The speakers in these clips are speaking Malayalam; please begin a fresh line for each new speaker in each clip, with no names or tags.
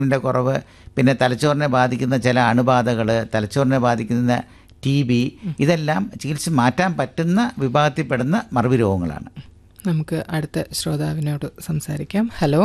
ൻ്റെ കുറവ് പിന്നെ തലച്ചോറിനെ ബാധിക്കുന്ന ചില അണുബാധകൾ തലച്ചോറിനെ ബാധിക്കുന്ന ടി ബി ഇതെല്ലാം ചികിത്സിച്ച് മാറ്റാൻ പറ്റുന്ന വിഭാഗത്തിൽപ്പെടുന്ന മറവി രോഗങ്ങളാണ്
നമുക്ക് അടുത്ത ശ്രോതാവിനോട് സംസാരിക്കാം ഹലോ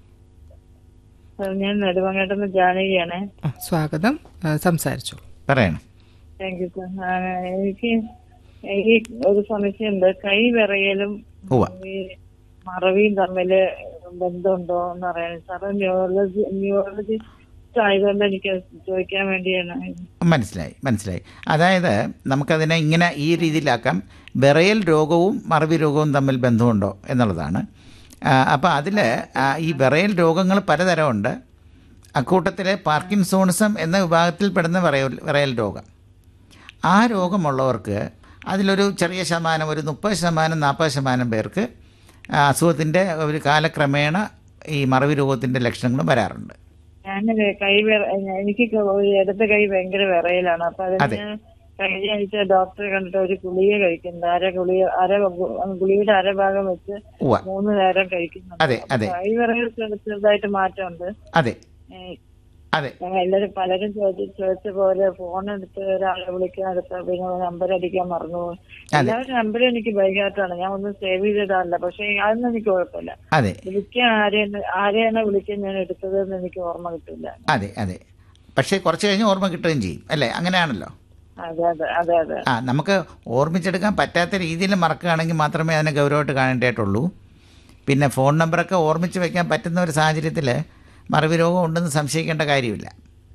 സാർ, ഞാൻ നെടുമങ്ങാട്ടുന്ന ജാനകിയാണേ
ആ, സ്വാഗതം ആ, സംസാരിച്ചോളൂ
പറയണം
താങ്ക് യു സാർ ആ, എനിക്ക് ഈ ഒരു സംശയമുണ്ട് കൈ വിറയലും
ഉവ്വ.
ഈ മറവിയും തമ്മില് ബന്ധമുണ്ടോ എന്ന് അറിയാൻ സാറ് ന്യൂറോളജി ന്യൂറോളജിസ്റ്റ് ആയതുകൊണ്ട് എനിക്ക് ചോദിക്കാൻ വേണ്ടിയാണ്
മനസ്സിലായി മനസ്സിലായി അതായത് നമുക്കതിനെ ഇങ്ങനെ ഈ രീതിയിലാക്കാം വിറയൽ രോഗവും മറവി രോഗവും തമ്മിൽ ബന്ധമുണ്ടോ എന്നുള്ളതാണ് അപ്പോൾ അതിൽ ഈ വിറയൽ രോഗങ്ങൾ പലതരമുണ്ട് അക്കൂട്ടത്തിൽ പാർക്കിൻസോണിസം എന്ന വിഭാഗത്തിൽപ്പെടുന്ന വിറയൽ വിറയൽ രോഗം ആ രോഗമുള്ളവർക്ക് അതിലൊരു ചെറിയ ശതമാനം ഒരു മുപ്പത് ശതമാനം നാൽപ്പത് ശതമാനം പേർക്ക് ആ അസുഖത്തിൻ്റെ ഒരു കാലക്രമേണ ഈ മറവി രോഗത്തിൻ്റെ ലക്ഷണങ്ങളും വരാറുണ്ട്
ഞാൻ കൈ വിറ- എനിക്ക് ഒരു ഇടത് കൈ ഭയങ്കര വിറയലാണ് അപ്പൊ
അതെ.
അതിന് കഴിഞ്ഞ ആഴ്ച ഡോക്ടറെ കണ്ടിട്ട് ഒരു ഗുളിക കഴിക്കുന്നത് അര ഗുളിക അര ഗു- ഗുളികയുടെ അര ഭാഗം വെച്ച്
ഉവ്വ
മൂന്ന് നേരം കഴിക്കുന്നുണ്ട്
അതെ അതെ
കൈ വിറയൽ ചെറുതായിട്ട് മാറ്റമുണ്ട്
അതെ
ഏഹ്
അതെ
ഞങ്ങൾ എല്ലാരും പലരും ചോദിച്ച ചോദിച്ച പോലെ ഫോൺ എടുത്ത് ഒരാളെ വിളിക്കാൻ എടുത്ത പിന്നെ നമ്പർ അടിക്കാൻ മറന്നു പോകും. എല്ലാവരും നമ്പർ എനിക്ക് ബൈഹാർട്ടാണ് ഞാൻ ഒന്നും സേവ് ചെയ്തിടാറില്ല പക്ഷെ അതൊന്നും എനിക്ക് കുഴപ്പമില്ല
അതെ
വിളിക്കാൻ ആരെയാണ് ആരെയാണ് വിളിക്കാൻ ഞാൻ എടുത്തതെന്ന് എനിക്ക് ഓർമ്മ കിട്ടില്ല
അതെ അതെ പക്ഷേ കുറച്ച് കഴിഞ്ഞ് ഓർമ്മ കിട്ടുകയും ചെയ്യും അല്ലേ അങ്ങനെയാണല്ലോ
അതെ അതെ അതെ അതെ
ആ നമുക്ക് ഓർമ്മിച്ചെടുക്കാൻ പറ്റാത്ത രീതിയിൽ മറക്കുകയാണെങ്കിൽ മാത്രമേ അതിനെ ഗൗരവമായിട്ട് കാണേണ്ടതായിട്ടുള്ളൂ പിന്നെ ഫോൺ നമ്പറൊക്കെ ഓർമ്മിച്ച് വെക്കാൻ പറ്റുന്ന ഒരു സാഹചര്യത്തിൽ മറവി രോഗം ഉണ്ടെന്ന് സംശയിക്കേണ്ട കാര്യമില്ല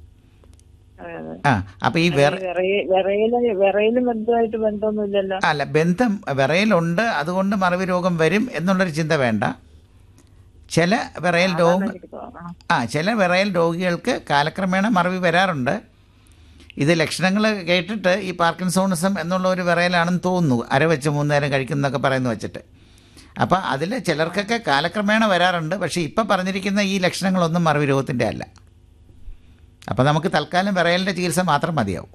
അതെ അതെ
ആ അപ്പോൾ ഈ വേറെ
വിറയ- വിറയല് വിറയലും ബന്ധമായിട്ട് ബന്ധമൊന്നുമില്ലല്ലോ
അല്ല ബന്ധം വിറയലുണ്ട് അതുകൊണ്ട് മറവി രോഗം വരും എന്നുള്ളൊരു ചിന്ത വേണ്ട ചില വിറയൽ രോഗം
എനിക്ക് തോന്നണം
ആ ചില വിറയൽ രോഗികൾക്ക് കാലക്രമേണ മറവി വരാറുണ്ട് ഇത് ലക്ഷണങ്ങൾ കേട്ടിട്ട് ഈ പാർക്കിൻസോണിസം എന്നുള്ള ഒരു വിറയലാണെന്ന് തോന്നുന്നു അര വെച്ച് മൂന്ന് നേരം കഴിക്കുന്നൊക്കെ പറയുന്നു വെച്ചിട്ട് അപ്പോൾ അതിൽ ചിലർക്കൊക്കെ കാലക്രമേണ വരാറുണ്ട് പക്ഷേ ഇപ്പം പറഞ്ഞിരിക്കുന്ന ഈ ലക്ഷണങ്ങളൊന്നും മറവി രോഗത്തിൻ്റെ അല്ല അപ്പോൾ നമുക്ക് തൽക്കാലം വിറയലിൻ്റെ ചികിത്സ മാത്രം മതിയാവും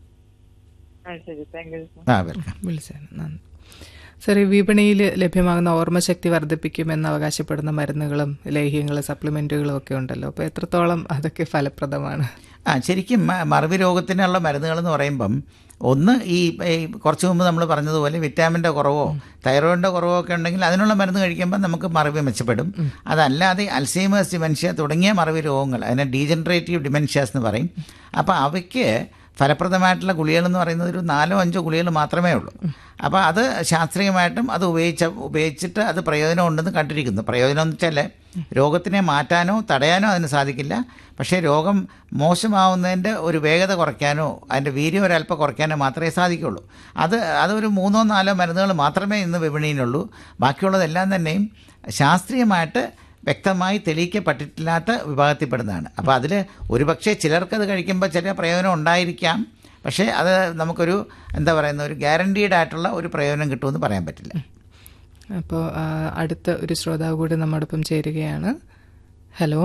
ആ ശരി താങ്ക് യു
ആ വെൽക്കം
വിളിച്ചതിന് നന്ദി സാർ ഈ വിപണിയിൽ ലഭ്യമാകുന്ന ഓർമ്മശക്തി വർദ്ധിപ്പിക്കുമെന്ന് അവകാശപ്പെടുന്ന മരുന്നുകളും ലേഹ്യങ്ങളും സപ്ലിമെൻറ്റുകളും ഒക്കെ ഉണ്ടല്ലോ അപ്പോൾ എത്രത്തോളം അതൊക്കെ ഫലപ്രദമാണ്
ആ ശരിക്കും മ- മറവി രോഗത്തിനുള്ള മരുന്നുകളെന്ന് പറയുമ്പം ഒന്ന് ഈ ഈ കുറച്ച് മുമ്പ് നമ്മൾ പറഞ്ഞതുപോലെ വിറ്റാമിൻ്റെ കുറവോ തൈറോയിഡിൻ്റെ കുറവോ ഒക്കെ ഉണ്ടെങ്കിൽ അതിനുള്ള മരുന്ന് കഴിക്കുമ്പോൾ നമുക്ക് മറവി മെച്ചപ്പെടും അതല്ലാതെ അൽസൈമേഴ്സ് ഡിമെൻഷ്യ തുടങ്ങിയ മറവി രോഗങ്ങൾ അതിനെ ഡീജനറേറ്റീവ് ഡിമെൻഷ്യാസ് എന്ന് പറയും അപ്പോൾ അവയ്ക്ക് ഫലപ്രദമായിട്ടുള്ള ഗുളികകളെന്ന് പറയുന്നത് ഒരു നാലോ അഞ്ചോ ഗുളികകൾ മാത്രമേ ഉള്ളൂ അപ്പോൾ അത് ശാസ്ത്രീയമായിട്ടും അത് ഉപയോഗിച്ച ഉപയോഗിച്ചിട്ട് അത് പ്രയോജനം ഉണ്ടെന്ന് കണ്ടിരിക്കുന്നു പ്രയോജനം എന്ന് വെച്ചാൽ രോഗത്തിനെ മാറ്റാനോ തടയാനോ അതിന് സാധിക്കില്ല പക്ഷേ രോഗം മോശമാവുന്നതിൻ്റെ ഒരു വേഗത കുറയ്ക്കാനോ അതിൻ്റെ വീര്യം ഒരല്പം കുറയ്ക്കാനോ മാത്രമേ സാധിക്കുള്ളൂ അത് അതൊരു മൂന്നോ നാലോ മരുന്നുകൾ മാത്രമേ ഇന്ന് വിപണിയിലുള്ളൂ ബാക്കിയുള്ളതെല്ലാം തന്നെയും ശാസ്ത്രീയമായിട്ട് വ്യക്തമായി തെളിയിക്കപ്പെട്ടിട്ടില്ലാത്ത വിഭാഗത്തിൽപ്പെടുന്നതാണ് അപ്പോൾ അതിൽ ഒരുപക്ഷെ ചിലർക്കത് കഴിക്കുമ്പോൾ ചില പ്രയോജനം ഉണ്ടായിരിക്കാം പക്ഷേ അത് നമുക്കൊരു എന്താ പറയുന്ന ഒരു ഗ്യാരണ്ടീഡ് ആയിട്ടുള്ള ഒരു പ്രയോജനം കിട്ടുമെന്ന് പറയാൻ പറ്റില്ല
അപ്പോൾ ആ, അടുത്ത ഒരു ശ്രോതാവ് കൂടി നമ്മോടൊപ്പം ചേരുകയാണ് ഹലോ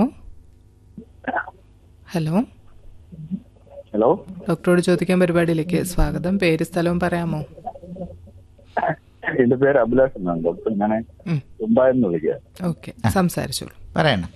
ഹലോ
ഹലോ
ഡോക്ടറോട് ചോദിക്കാൻ പരിപാടിയിലേക്ക് സ്വാഗതം പേര് സ്ഥലവും പറയാമോ
എന്റെ പേര് അഭിലാഷ് എന്നാണ് ഡോക്ടർ ഞാൻ
ഉം.
മുംബൈന്ന് വിളിക്കുക
ഓക്കെ സംസാരിച്ചോളൂ
പറയണം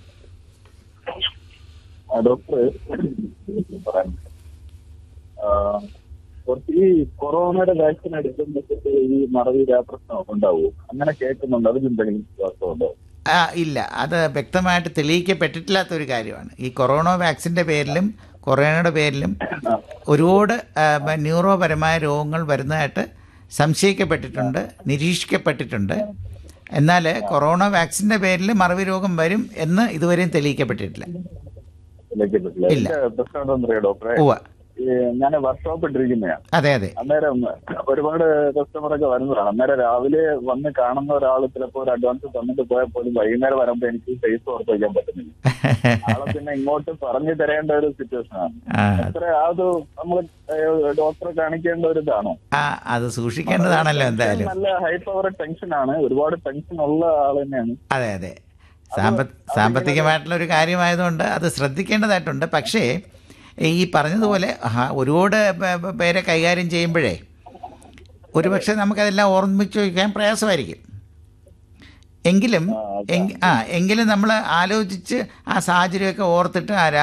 ആ, ഡോക്ടർ പറയാൻ ആ, കുറച്ച് ഈ കൊറോണയുടെ വാക്സിൻ എടുക്കുമ്പോഴത്തേക്ക് ഈ മറവി പ്രശ്നം ഉണ്ടാവും അങ്ങനെ കേൾക്കുന്നുണ്ട് അതിലെന്തെങ്കിലും വിശ്വാസമുണ്ടോ
ആ ഇല്ല അത് വ്യക്തമായിട്ട് തെളിയിക്കപ്പെട്ടിട്ടില്ലാത്ത ഒരു കാര്യമാണ് ഈ കൊറോണ വാക്സിൻ്റെ പേരിലും കൊറോണയുടെ പേരിലും ഒരുപാട് ആ, ന്യൂറോപരമായ രോഗങ്ങൾ വരുന്നതായിട്ട് സംശയിക്കപ്പെട്ടിട്ടുണ്ട് നിരീക്ഷിക്കപ്പെട്ടിട്ടുണ്ട് എന്നാൽ കൊറോണ വാക്സിൻ്റെ പേരിൽ മറവി രോഗം വരും എന്ന് ഇതുവരെയും തെളിയിക്കപ്പെട്ടിട്ടില്ല
ഇതിലേക്ക് പറ്റില്ല
ഇല്ല.
എന്റെ പ്രശ്നം എന്താണെന്ന് അറിയാം ഡോക്ടറെ
ഉവ്വ
ഞാൻ വർക്ക്ഷോപ്പ് ഇട്ടിരിക്കുന്നതാണ്
അതെ അതെ
അന്നേരം ഒരുപാട് കസ്റ്റമറൊക്കെ വരുന്നതാണ് അന്നേരം രാവിലെ വന്ന് കാണുന്ന ഒരാൾ ചിലപ്പോൾ ഒരു അഡ്വാൻസ് തന്നിട്ട് പോയാൽ പോലും വൈകുന്നേരം വരുമ്പോൾ എനിക്ക് ഫേസ് ഓർത്ത് വയ്ക്കാൻ പറ്റുന്നില്ല ആളെ പിന്നെ ഇങ്ങോട്ട് പറഞ്ഞു തരേണ്ട ഒരു സിറ്റുവേഷൻ ആണ്
ആ,
എത്ര അത് നമ്മൾ ഡോക്ടറെ കാണിക്കേണ്ട ഒരു ഇതാണോ
ആ അത് സൂക്ഷിക്കേണ്ടതാണല്ലോ എന്തായാലും
നല്ല ഹൈ പവർ ടെൻഷൻ ആണ് ഒരുപാട് ടെൻഷൻ ഉള്ള ആൾ തന്നെയാണ്
അതെ അതെ സാമ്പ സാമ്പത്തികമായിട്ടുള്ള ഒരു കാര്യമായതുകൊണ്ട് അത് ശ്രദ്ധിക്കേണ്ടതായിട്ടുണ്ട് പക്ഷേ ഈ പറഞ്ഞതുപോലെ ഹ- ഒരുപാട് പേ- പേ- പേരെ കൈകാര്യം ചെയ്യുമ്പോഴേ ഒരുപക്ഷെ നമുക്കതെല്ലാം ഓർമ്മിച്ച് വയ്ക്കാൻ പ്രയാസമായിരിക്കും എങ്കിലും
ആ,
എങ്കി- ആ എങ്കിലും നമ്മൾ ആലോചിച്ച് ആ സാഹചര്യമൊക്കെ ഓർത്തിട്ട് ആ